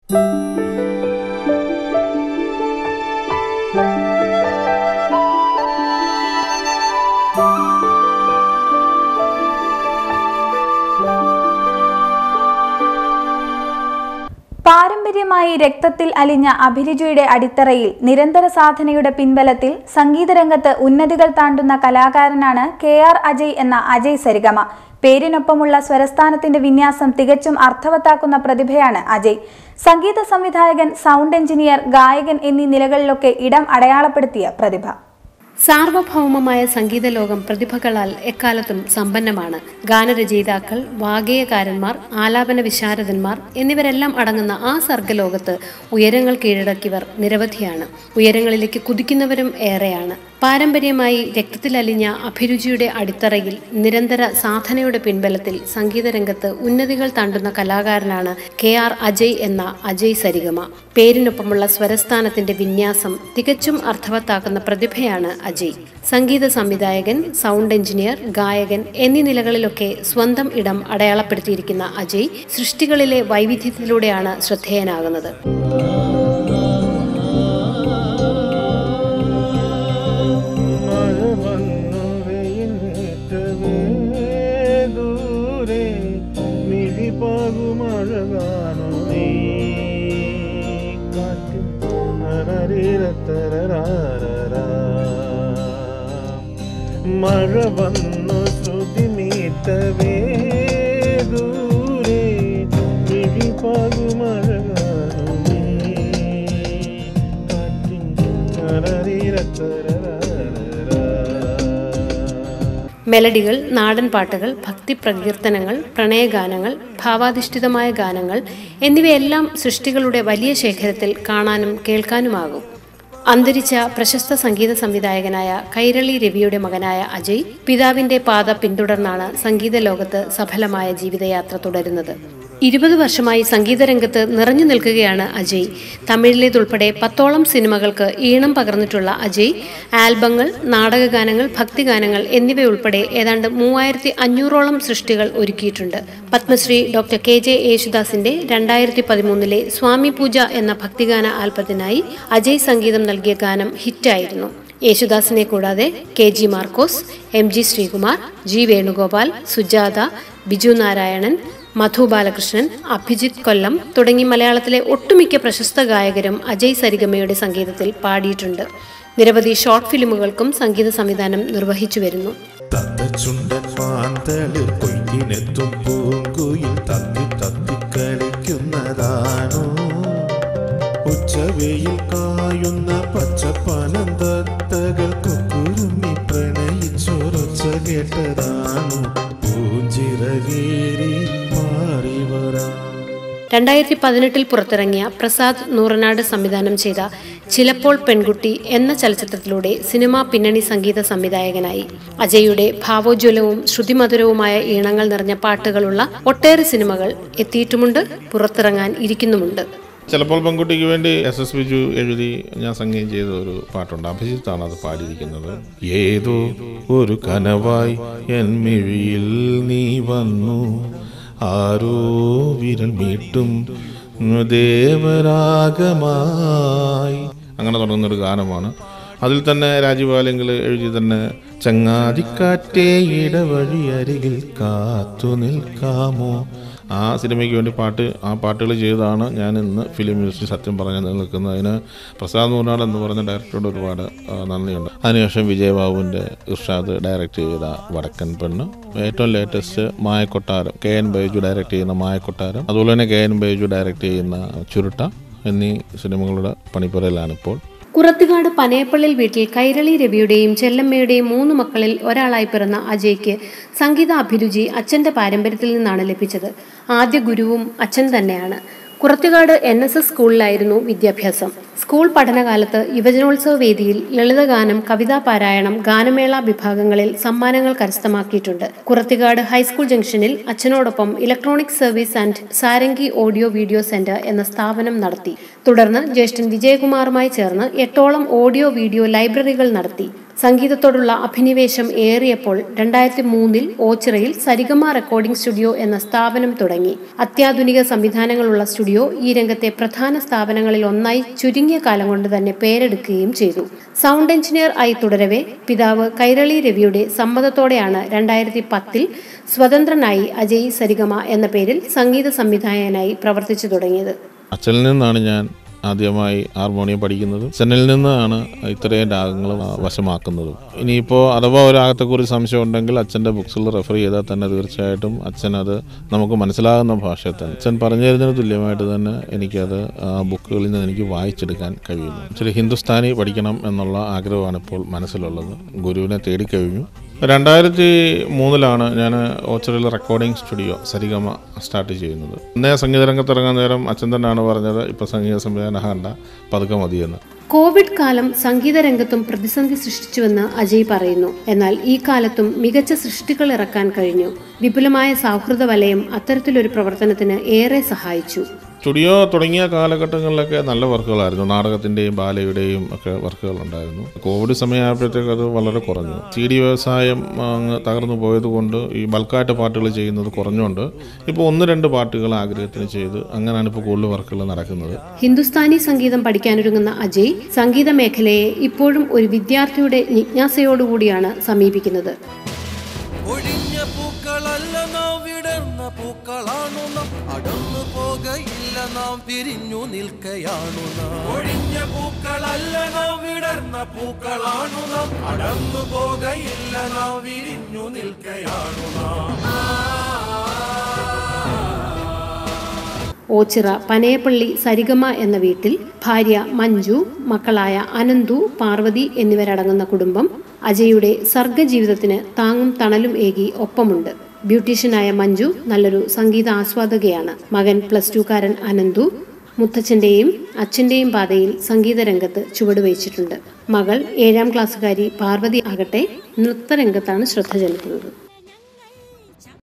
പാരമ്പര്യമായി രക്തത്തിൽ അലിഞ്ഞ അഭിരുചിയുടെ അടിത്തറയിൽ നിരന്തര സാധനയുടെ പിൻബലത്തിൽ സംഗീതരംഗത്ത് ഉന്നതികൾ താണ്ടുന്ന കലാകാരനാണ് കെ ആർ അജയ് എന്ന അജയ് സരിഗമ പേരിനൊപ്പമുള്ള സ്വരസ്ഥാനത്തിന്റെ വിന്യാസം തികച്ചും അർത്ഥവത്താക്കുന്ന പ്രതിഭയാണ് അജയ് സംഗീത സംവിധായകൻ സൗണ്ട് എഞ്ചിനീയർ ഗായകൻ എന്നീ നിലകളിലൊക്കെ ഇടം അടയാളപ്പെടുത്തിയ പ്രതിഭ സാർവഭൗമമായ സംഗീത ലോകം പ്രതിഭകളാൽ എക്കാലത്തും സമ്പന്നമാണ് ഗാനരചയിതാക്കൾ വാഗേയകാരന്മാർ ആലാപന വിശാരദന്മാർ എന്നിവരെല്ലാം അടങ്ങുന്ന ആ സർഗലോകത്ത് ഉയരങ്ങൾ കീഴടക്കിയവർ നിരവധിയാണ് ഉയരങ്ങളിലേക്ക് കുതിക്കുന്നവരും ഏറെയാണ് പാരമ്പര്യമായി രക്തത്തിലലിഞ്ഞ അഭിരുചിയുടെ അടിത്തറയിൽ നിരന്തര സാധനയുടെ പിൻബലത്തിൽ സംഗീതരംഗത്ത് ഉന്നതികൾ താണ്ടുന്ന കലാകാരനാണ് കെ ആർ അജയ് എന്ന അജയ് സരിഗമ പേരിനൊപ്പമുള്ള സ്വരസ്ഥാനത്തിന്റെ വിന്യാസം തികച്ചും അർത്ഥവത്താക്കുന്ന പ്രതിഭയാണ് അജയ് സംഗീത സംവിധായകൻ സൗണ്ട് എഞ്ചിനീയർ ഗായകൻ എന്നീ നിലകളിലൊക്കെ സ്വന്തം ഇടം അടയാളപ്പെടുത്തിയിരിക്കുന്ന അജയ് സൃഷ്ടികളിലെ വൈവിധ്യത്തിലൂടെയാണ് ശ്രദ്ധേയനാകുന്നത് മഴ വന്നു വെയിലേറ്റവേ ദൂരെ മിഴിപ്പാകു മഴ കാണു നീ കാറ്റും അരരിരത്തരരാരരാ. മഴ വന്നു ശ്രുതി മീറ്റവേ ദൂരെ മിഴിപ്പാകു മഴ കാണു നീ കാറ്റിൻ അരരിരത്തരരാരരാ. മെലഡികൾ നാടൻ പാട്ടുകൾ ഭക്തി പ്രകീർത്തനങ്ങൾ പ്രണയഗാനങ്ങൾ ഭാവാധിഷ്ഠിതമായ ഗാനങ്ങൾ എന്നിവയെല്ലാം സൃഷ്ടികളുടെ വലിയ ശേഖരത്തിൽ കാണാനും കേൾക്കാനുമാകും അന്തരിച്ച പ്രശസ്ത സംഗീത സംവിധായകനായ കൈരളി രവിയുടെ മകനായ അജയ് പിതാവിന്റെ പാത പിന്തുടർന്നാണ് സംഗീത ലോകത്ത് സഫലമായ ജീവിതയാത്ര തുടരുന്നത് ഇരുപത് വർഷമായി സംഗീതരംഗത്ത് നിറഞ്ഞു നിൽക്കുകയാണ് അജയ് തമിഴിലേതുൾപ്പെടെ പത്തോളം സിനിമകൾക്ക് ഈണം പകർന്നിട്ടുള്ള അജയ് ആൽബങ്ങൾ നാടകഗാനങ്ങൾ ഭക്തിഗാനങ്ങൾ എന്നിവയുൾപ്പെടെ ഏതാണ്ട് മൂവായിരത്തി അഞ്ഞൂറോളം സൃഷ്ടികൾ ഒരുക്കിയിട്ടുണ്ട് പത്മശ്രീ ഡോക്ടർ കെ ജെ യേശുദാസിന്റെ രണ്ടായിരത്തി പതിമൂന്നിലെ സ്വാമി പൂജ എന്ന ഭക്തിഗാന ആൽബത്തിനായി അജയ് സംഗീതം നൽകിയ ഗാനം ഹിറ്റായിരുന്നു യേശുദാസിനെ കൂടാതെ K G Markose M G Sreekumar G Venugopal Sujatha Biju Narayanan Madhu Balakrishnan Abhijith Kollam തുടങ്ങി മലയാളത്തിലെ ഒട്ടുമിക്ക പ്രശസ്ത ഗായകരും അജയ് സരിഗമയുടെ സംഗീതത്തിൽ പാടിയിട്ടുണ്ട് നിരവധി ഷോർട്ട് ഫിലിമുകൾക്കും സംഗീത സംവിധാനം നിർവഹിച്ചു വരുന്നു തത്തച്ചുണ്ടൻ മാന്തളിൽ കൊയ്ത്തിനെത്തും പൂങ്കുയിൽ തത്തി തത്തി കളിക്കുന്നതാണോ ഉച്ചവെയിൽ കായുന്ന പച്ചപ്പനന്തത്തകൾ കുക്കുരുമ്മി പ്രണയിച്ചൊരൊച്ച കേട്ടതാണോ പൂഞ്ചിറകേറി മാറി വരാ രണ്ടായിരത്തി പതിനെട്ടിൽ പുറത്തിറങ്ങിയ പ്രസാദ് നൂറനാട് സംവിധാനം ചെയ്ത ചിലപ്പോൾ പെൺകുട്ടി എന്ന ചലച്ചിത്രത്തിലൂടെ സിനിമാ പിന്നണി സംഗീത സംവിധായകനായി അജയുടെ ഭാവോജ്വലവും ശ്രുതിമധുരവുമായ ഈണങ്ങൾ നിറഞ്ഞ പാട്ടുകളുള്ള ഒട്ടേറെ സിനിമകൾ എത്തിയിട്ടുമുണ്ട് പുറത്തിറങ്ങാൻ ഇരിക്കുന്നുമുണ്ട് ചിലപ്പോൾ പെൺകുട്ടിക്ക് വേണ്ടി എസ് എസ് ബിജു എഴുതി ഞാൻ സംഗീതം ചെയ്ത ഒരു പാട്ടുണ്ട് അഭിജിത്താണ് അത് പാടിയിരിക്കുന്നത് ഏതോ ഒരു കനവായി എൻ മിഴിയിൽ നീ വന്നു ആരോ വിരൽ മീട്ടും ദേവരാഗമായി അങ്ങനെ തുടങ്ങുന്നൊരു ഗാനമാണ് അതിൽ തന്നെ രാജീവ് ആലെങ്കിൽ എഴുതി തന്നെ ചങ്ങാതിക്കാറ്റേ ഇടവഴി അരികിൽ കാത്തു നിൽക്കാമോ ആ സിനിമയ്ക്ക് വേണ്ടി പാട്ട് ആ പാട്ടുകൾ ചെയ്തതാണ് ഞാൻ ഇന്ന് ഫിലിം ഇൻഡസ്ട്രി സത്യം പറഞ്ഞ് നിൽക്കുന്നതിന് പ്രസാദ് നൂനാട് എന്ന് പറഞ്ഞ ഡയറക്ടറോട് ഒരുപാട് ആ, നന്ദിയുണ്ട് അതിനുശേഷം വിജയബാബുവിൻ്റെ ഇർഷാദ് ഡയറക്റ്റ് ചെയ്ത വടക്കൻ പെണ്ണ് ഏറ്റവും latest Mayakottaram K N Baiju direct ചെയ്യുന്ന മായക്കൊട്ടാരം അതുപോലെ തന്നെ കെ എൻ ബൈജു ഡയറക്റ്റ് ചെയ്യുന്ന ചുരുട്ട എന്നീ സിനിമകളുടെ പണിപ്പുരയിലാണിപ്പോൾ കുറത്തുകാട് പനയപ്പള്ളിൽ വീട്ടിൽ കൈരളി രവിയുടെയും ചെല്ലമ്മയുടെയും മൂന്ന് മക്കളിൽ ഒരാളായി പിറന്ന അജയ്ക്ക് സംഗീത അഭിരുചി അച്ഛന്റെ പാരമ്പര്യത്തിൽ നിന്നാണ് ലഭിച്ചത് ആദ്യ ഗുരുവും അച്ഛൻ തന്നെയാണ് കുറത്തുകാട് എൻ എസ് എസ് സ്കൂളിലായിരുന്നു വിദ്യാഭ്യാസം സ്കൂൾ പഠനകാലത്ത് യുവജനോത്സവ വേദിയിൽ ലളിതഗാനം കവിതാ പാരായണം ഗാനമേള വിഭാഗങ്ങളിൽ സമ്മാനങ്ങൾ കരസ്ഥമാക്കിയിട്ടുണ്ട് കുറത്തുകാട് ഹൈസ്കൂൾ ജംഗ്ഷനിൽ അച്ഛനോടൊപ്പം electronic service and Sarangi audio video centre എന്ന സ്ഥാപനം നടത്തി തുടർന്ന് ജ്യേഷ്ഠൻ വിജയകുമാറുമായി ചേർന്ന് എട്ടോളം ഓഡിയോ വീഡിയോ ലൈബ്രറികൾ നടത്തി സംഗീതത്തോടുള്ള അഭിനിവേശം ഏറിയപ്പോൾ രണ്ടായിരത്തി മൂന്നിൽ ഓച്ചിറയിൽ സരിഗമ റെക്കോർഡിംഗ് സ്റ്റുഡിയോ എന്ന സ്ഥാപനം തുടങ്ങി അത്യാധുനിക സംവിധാനങ്ങളുള്ള സ്റ്റുഡിയോ ഈ രംഗത്തെ പ്രധാന സ്ഥാപനങ്ങളിൽ ഒന്നായി ചുരുങ്ങിയ കാലം കൊണ്ട് തന്നെ പേരെടുക്കുകയും ചെയ്തു സൗണ്ട് എഞ്ചിനീയർ ആയി തുടരവെ പിതാവ് കൈരളി രവിയുടെ സമ്മതത്തോടെയാണ് രണ്ടായിരത്തി പത്തിൽ സ്വതന്ത്രനായി അജയ് സരിഗമ എന്ന പേരിൽ സംഗീത സംവിധായകനായി പ്രവർത്തിച്ചു തുടങ്ങിയത് അച്ഛനിൽ നിന്നാണ് ഞാൻ ആദ്യമായി ഹാർമോണിയം പഠിക്കുന്നത് അച്ഛനിൽ നിന്നാണ് ഇത്രയും രാഗങ്ങൾ വശമാക്കുന്നതും ഇനിയിപ്പോൾ അഥവാ ഒരാഗത്തെക്കുറിച്ച് സംശയം ഉണ്ടെങ്കിൽ അച്ഛൻ്റെ ബുക്സിൽ റെഫർ ചെയ്താൽ തന്നെ തീർച്ചയായിട്ടും അച്ഛൻ അത് നമുക്ക് മനസ്സിലാകുന്ന ഭാഷയിൽ തന്നെ അച്ഛൻ പറഞ്ഞു തരുന്നതിന് തുല്യമായിട്ട് തന്നെ എനിക്കത് ആ ബുക്കുകളിൽ നിന്ന് എനിക്ക് വായിച്ചെടുക്കാൻ കഴിയുന്നു ഇച്ചിരി ഹിന്ദുസ്ഥാനി പഠിക്കണം എന്നുള്ള ആഗ്രഹമാണ് ഇപ്പോൾ മനസ്സിലുള്ളത് ഗുരുവിനെ തേടിക്കഴിഞ്ഞു രണ്ടായിരത്തി മൂന്നിലാണ് ഞാൻ ഓച്ചറിൽ റെക്കോർഡിംഗ് സ്റ്റുഡിയോ സരിഗമ സ്റ്റാർട്ട് ചെയ്യുന്നത് അന്നേ സംഗീതരംഗത്ത് ഇറങ്ങാൻ നേരം അച്ഛൻ തന്നെയാണ് പറഞ്ഞത് ഇപ്പോൾ സംഗീത സംവിധാനം കണ്ട പതുക്കെ മതിയെന്ന് കോവിഡ് കാലം സംഗീത രംഗത്തും പ്രതിസന്ധി സൃഷ്ടിച്ചുവെന്ന് അജയ് പറയുന്നു എന്നാൽ ഈ കാലത്തും മികച്ച സൃഷ്ടികൾ ഇറക്കാൻ കഴിഞ്ഞു വിപുലമായ സൗഹൃദ വലയം അത്തരത്തിലൊരു പ്രവർത്തനത്തിന് ഏറെ സഹായിച്ചു സ്റ്റുഡിയോ തുടങ്ങിയ കാലഘട്ടങ്ങളിലൊക്കെ നല്ല വർക്കുകളായിരുന്നു നാടകത്തിൻ്റെയും ബാലയുടെയും ഒക്കെ വർക്കുകൾ ഉണ്ടായിരുന്നു കോവിഡ് സമയമായപ്പോഴത്തേക്ക് അത് വളരെ കുറഞ്ഞു സി ഡി വ്യവസായം അങ്ങ് തകർന്നു പോയതുകൊണ്ട് ഈ ബൾക്കായിട്ട് പാട്ടുകൾ ചെയ്യുന്നത് കുറഞ്ഞുകൊണ്ട് ഇപ്പോൾ ഒന്ന് രണ്ട് പാട്ടുകൾ ആഗ്രഹത്തിന് ചെയ്ത് അങ്ങനെയാണ് ഇപ്പോൾ കൂടുതൽ വർക്കുകൾ നടക്കുന്നത് ഹിന്ദുസ്ഥാനി സംഗീതം പഠിക്കാനൊരുങ്ങുന്ന അജയ് സംഗീത മേഖലയെ ഇപ്പോഴും ഒരു വിദ്യാർത്ഥിയുടെ ജിജ്ഞാസയോടുകൂടിയാണ് സമീപിക്കുന്നത് ഒഴിഞ്ഞ പൂക്കളല്ല നാം വിടർന്ന പൂക്കളാണു നാം അടർന്നു പോകയില്ല നാം പിരിഞ്ഞു നിൽക്കയാണു നാം ഒഴിഞ്ഞ പൂക്കളല്ല നാം വിടർന്ന പൂക്കളാണു നാം അടർന്നു പോകയില്ല നാം വിരിഞ്ഞു നിൽക്കയാണു നാം ഓച്ചിറ പനയപ്പള്ളി സരിഗമ എന്ന വീട്ടിൽ ഭാര്യ മഞ്ജു മക്കളായ അനന്തു പാർവതി എന്നിവരടങ്ങുന്ന കുടുംബം അജയുടെ സർഗജീവിതത്തിന് താങ്ങും തണലും ഏകി ഒപ്പമുണ്ട് ബ്യൂട്ടീഷ്യനായ മഞ്ജു നല്ലൊരു സംഗീത ആസ്വാദകയാണ് മകൻ പ്ലസ് ടുക്കാരൻ അനന്തു മുത്തച്ഛൻ്റെയും അച്ഛൻ്റെയും പാതയിൽ സംഗീത രംഗത്ത് ചുവടുവയ്ച്ചിട്ടുണ്ട് മകൾ ഏഴാം ക്ലാസ്സുകാരി പാർവതി ആകട്ടെ നൃത്തരംഗത്താണ് ശ്രദ്ധ ചെലുത്തുന്നത്